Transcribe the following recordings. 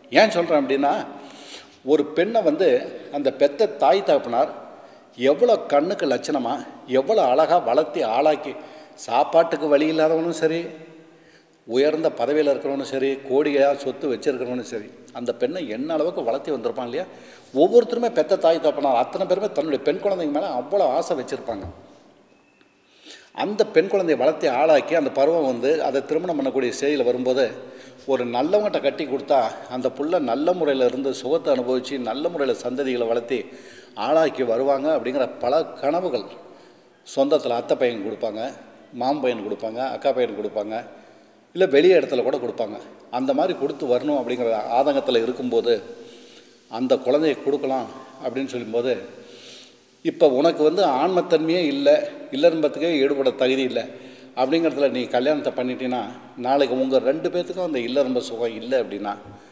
ஏன் சொல்கிறேன் அப்படின்னா ஒரு பெண்ணை வந்து அந்த பெத்த தாய் தகப்பனார் எவ்வளோ கண்ணுக்கு லட்சணமாக எவ்வளோ அழகாக வளர்த்தி ஆளாக்கி சாப்பாட்டுக்கு வழி இல்லாதவனும் சரி உயர்ந்த பதவியில் இருக்கிறவனும் சரி கோடியாக சொத்து வச்சிருக்கிறவனும் சரி அந்த பெண்ணை என்ன அளவுக்கு வளர்த்தி வந்திருப்பான் இல்லையா ஒவ்வொருத்தருமே பெத்த தாய் தகப்பனார் அத்தனை பேருமே தன்னுடைய பெண் குழந்தைங்க மேலே அவ்வளோ ஆசை வச்சுருப்பாங்க அந்த பெண் குழந்தையை வளர்த்தி ஆளாக்கி அந்த பருவம் வந்து அதை திருமணம் பண்ணக்கூடிய ஸ்டேஜில் வரும்போது ஒரு நல்லவங்கிட்ட கட்டி கொடுத்தா அந்த புள்ள நல்ல முறையில் இருந்து சுகத்தை அனுபவித்து நல்ல முறையில் சந்ததிகளை வளர்த்தி ஆளாக்கி வருவாங்க அப்படிங்கிற பல கனவுகள் சொந்தத்தில் அத்தை பையன் கொடுப்பாங்க மாம் பையன் கொடுப்பாங்க அக்கா பையன் கொடுப்பாங்க இல்லை வெளி இடத்துல கூட கொடுப்பாங்க அந்த மாதிரி கொடுத்து வரணும் அப்படிங்கிற ஆதங்கத்தில் இருக்கும்போது அந்த குழந்தையை கொடுக்கலாம் அப்படின்னு சொல்லும்போது இப்போ உனக்கு வந்து ஆன்மத்தன்மையே இல்லை இல்லறம்பத்துக்கே ஈடுபட தகுதி இல்லை அப்படிங்கிறதுல நீ கல்யாணத்தை பண்ணிட்டீன்னா நாளைக்கு உங்கள் ரெண்டு பேர்த்துக்கும் அந்த இல்லறம்ப சுகம் இல்லை அப்படின்னா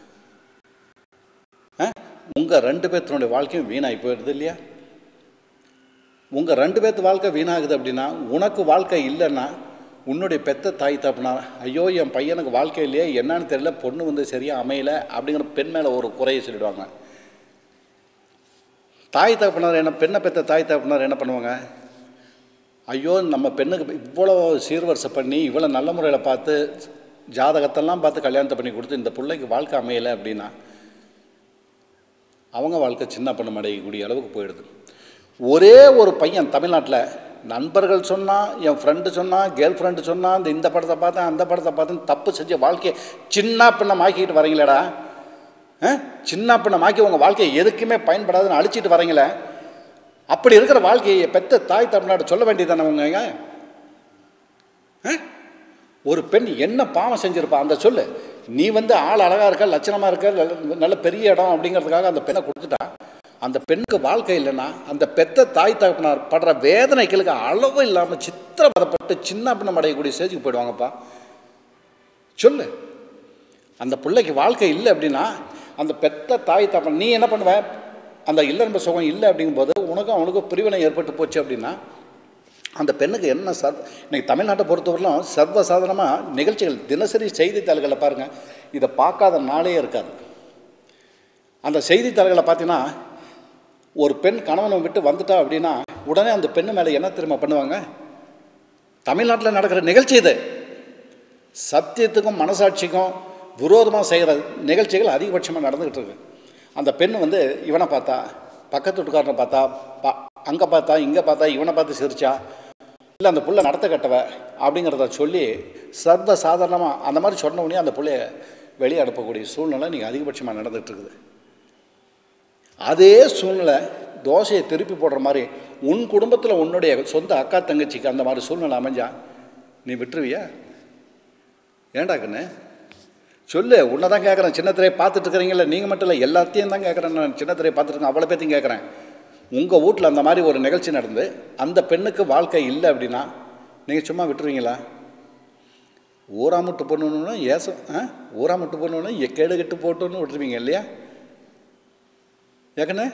உங்கள் ரெண்டு பேர்த்தினுடைய வாழ்க்கையும் வீணாகி போயிடுது இல்லையா உங்கள் ரெண்டு பேர்த்து வாழ்க்கை வீணாகுது அப்படின்னா உனக்கு வாழ்க்கை இல்லைன்னா உன்னுடைய பெத்த தாய் தப்புனா ஐயோ என் பையனுக்கு வாழ்க்கை இல்லையே என்னன்னு தெரியல பொண்ணு வந்து சரியாக அமையலை அப்படிங்கிற பெண் மேலே ஒரு குறையை சொல்லிடுவாங்க தாய் தகப்பனார் என்ன பெண்ணை பெற்ற தாய் தகப்பனார் என்ன பண்ணுவாங்க ஐயோ நம்ம பெண்ணுக்கு இவ்வளோ சீர்வரிசை பண்ணி இவ்வளோ நல்ல முறையில் பார்த்து ஜாதகத்தெல்லாம் பார்த்து கல்யாணத்தை பண்ணி கொடுத்து இந்த பிள்ளைக்கு வாழ்க்கை அமையலை அப்படின்னா அவங்க வாழ்க்கை சின்ன பண்ண அடையக்கூடிய அளவுக்கு போயிடுது ஒரே ஒரு பையன் தமிழ்நாட்டில் நண்பர்கள் சொன்னால் என் ஃப்ரெண்டு சொன்னால் கேர்ள் ஃப்ரெண்டு சொன்னால் இந்த இந்த படத்தை பார்த்தேன் அந்த படத்தை பார்த்தேன் தப்பு செஞ்ச வாழ்க்கையை சின்ன பின்னம் ஆக்கிட்டு வரீங்களேடா ஆ? சின்ன பின்னமாக்கி உங்கள் வாழ்க்கையை எதுக்குமே பயன்படாதுன்னு அழிச்சிட்டு வரீங்களே அப்படி இருக்கிற வாழ்க்கையை பெத்த தாய் தமிழ்நாடு சொல்ல வேண்டியதானே உங்க ஆ? ஒரு பெண் என்ன பாவம் செஞ்சிருப்பா அந்த சொல்லு நீ வந்து ஆள் அழகாக இருக்க லட்சணமாக இருக்க நல்ல- நல்ல பெரிய இடம் அப்படிங்கிறதுக்காக அந்த பெண்ணை கொடுத்துட்டா அந்த பெண்ணுக்கு வாழ்க்கை இல்லைன்னா அந்த பெத்த தாய் தகப்பனார் படுற வேதனைகளுக்கு அளவு இல்லாமல் சித்திரவதப்பட்டு சின்ன பின்னம் அடையக்கூடிய ஸ்டேஜுக்கு போயிடுவாங்கப்பா சொல்லு அந்த பிள்ளைக்கு வாழ்க்கை இல்லை அப்படின்னா அந்த பெத்த தாய் தப்பன் நீ என்ன பண்ணுவ அந்த இல்லறம்ப சுகம் இல்லை அப்படிங்கும்போது உனக்கும் அவனுக்கும் பிரிவினை ஏற்பட்டு போச்சு அப்படின்னா அந்த பெண்ணுக்கு என்ன சர் இன்னைக்கு தமிழ்நாட்டை பொறுத்தவரையிலும் சர்வசாதாரணமாக நிகழ்ச்சிகள் தினசரி செய்தித்தாள்களை பாருங்கள் இதை பார்க்காத நாளே இருக்காது அந்த செய்தித்தாள்களை பார்த்தீங்கன்னா ஒரு பெண் கணவனை விட்டு வந்துட்டா அப்படின்னா உடனே அந்த பெண்ணு மேலே என்ன தெரியுமா பண்ணுவாங்க தமிழ்நாட்டில் நடக்கிற நிகழ்ச்சி இது சத்தியத்துக்கும் மனசாட்சிக்கும் விரோதமாக செய்கிற நிகழ்ச்சிகள் அதிகபட்சமாக நடந்துக்கிட்டு இருக்கு அந்த பெண் வந்து இவனை பார்த்தா பக்கத்து வீட்டுக்காரனை பார்த்தா பா அங்கே பார்த்தா இங்கே பார்த்தா இவனை பார்த்து சிரிச்சா இல்லை அந்த புள்ள நடத்த கட்டவ அப்படிங்கிறத சொல்லி சர்வ சாதாரணமாக அந்த மாதிரி சொன்ன உடனே அந்த புள்ளைய வெளியே அனுப்பக்கூடிய சூழ்நிலை நீங்கள் அதிகபட்சமாக நடந்துகிட்டு இருக்குது அதே சூழ்நிலை தோசையை திருப்பி போடுற மாதிரி உன் குடும்பத்தில் உன்னுடைய சொந்த அக்கா தங்கச்சிக்கு அந்த மாதிரி சூழ்நிலை அமைஞ்சா நீ விட்டுருவியா ஏன்டா கண்ணு சொல்லு உன்னை தான் கேட்குறேன் சின்ன திரையை பார்த்துட்டு இருக்கிறீங்களா நீங்கள் மட்டும் இல்லை எல்லாத்தையும் தான் கேட்குறேன் நான் சின்ன திரையை பார்த்துட்டு இருக்கேன் அவ்வளோ பேத்தையும் கேட்குறேன் உங்கள் வீட்டில் அந்த மாதிரி ஒரு நிகழ்ச்சி நடந்து அந்த பெண்ணுக்கு வாழ்க்கை இல்லை அப்படின்னா நீங்கள் சும்மா விட்டுருவீங்களா ஊராமுட்டு பொண்ணுன்னு ஏசம் ஆ ஊராமுட்டு பொண்ணுன்னு எக்கேடு கெட்டு போட்டுன்னு விட்டுருவீங்க இல்லையா ஏக்கண்ணே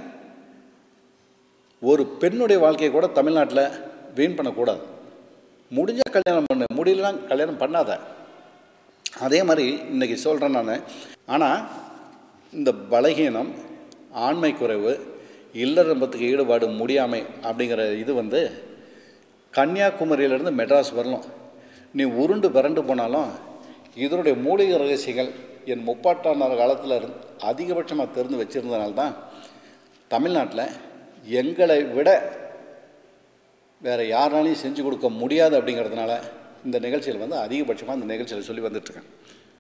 ஒரு பெண்ணுடைய வாழ்க்கையை கூட தமிழ்நாட்டில் வீண் பண்ணக்கூடாது முடிஞ்ச கல்யாணம் பண்ணு முடியலனா கல்யாணம் பண்ணாத அதே மாதிரி இன்றைக்கி சொல்கிறேன் நான் ஆனால் இந்த பலகீனம் ஆண்மை குறைவு இல்லறம்பத்துக்கு ஈடுபாடு முடியாமை அப்படிங்கிற இது வந்து கன்னியாகுமரியிலேருந்து மெட்ராஸ் வரலாம் நீ உருண்டு பிறண்டு போனாலும் இதனுடைய மூலிகை ரகசியங்கள் என் முப்பாட்டாளர் காலத்தில் இருந்து அதிகபட்சமாக தெரிந்து வச்சுருந்தனால தான் தமிழ்நாட்டில் எங்களை விட வேறு யாராலையும் செஞ்சு கொடுக்க முடியாது அப்படிங்கிறதுனால இந்த நிகழ்ச்சியில் வந்து அதிகபட்சமாக இந்த நிகழ்ச்சியில் சொல்லி வந்துட்டுருக்கேன்